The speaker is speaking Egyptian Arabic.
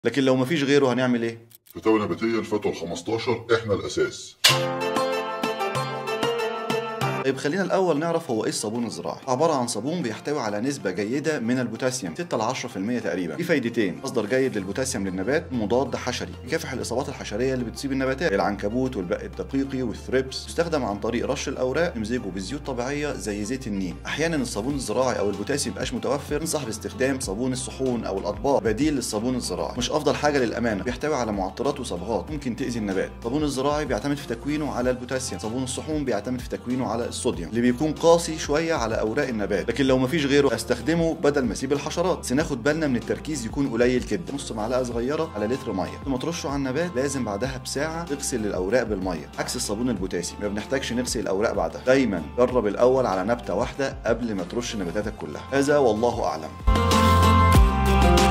لكن لو مفيش غيره هنعمل ايه فتاوى نباتية الفتوى ال 15 احنا الاساس طيب خلينا الاول نعرف هو ايه الصابون الزراعي عباره عن صابون بيحتوي على نسبه جيده من البوتاسيوم 6 ل 10% تقريبا في فايدتين مصدر جيد للبوتاسيوم للنبات مضاد حشري يكافح الاصابات الحشريه اللي بتصيب النباتات العنكبوت والبق الدقيقي والثريبس يستخدم عن طريق رش الاوراق نمزجه بزيوت طبيعيه زي زيت النيم احيانا الصابون الزراعي او البوتاسيوم مبقاش متوفر ننصح باستخدام صابون الصحون او الاطباق بديل للصابون الزراعي مش افضل حاجه للامانه بيحتوي على معطرات وصبغات ممكن تاذي النبات الصابون الزراعي بيعتمد في تكوينه على البوتاسيوم صابون الصحون بيعتمد في تكوينه على الصوديوم اللي بيكون قاسي شويه على اوراق النبات لكن لو مفيش غيره استخدمه بدل ما اسيب الحشرات بس ناخد بالنا من التركيز يكون قليل جدا نص معلقه صغيره على لتر ميه لما ترشه على النبات لازم بعدها بساعه تغسل الاوراق بالميه عكس الصابون البوتاسي ما بنحتاجش نغسل الاوراق بعدها دايما جرب الاول على نبته واحده قبل ما ترش نباتاتك كلها هذا والله اعلم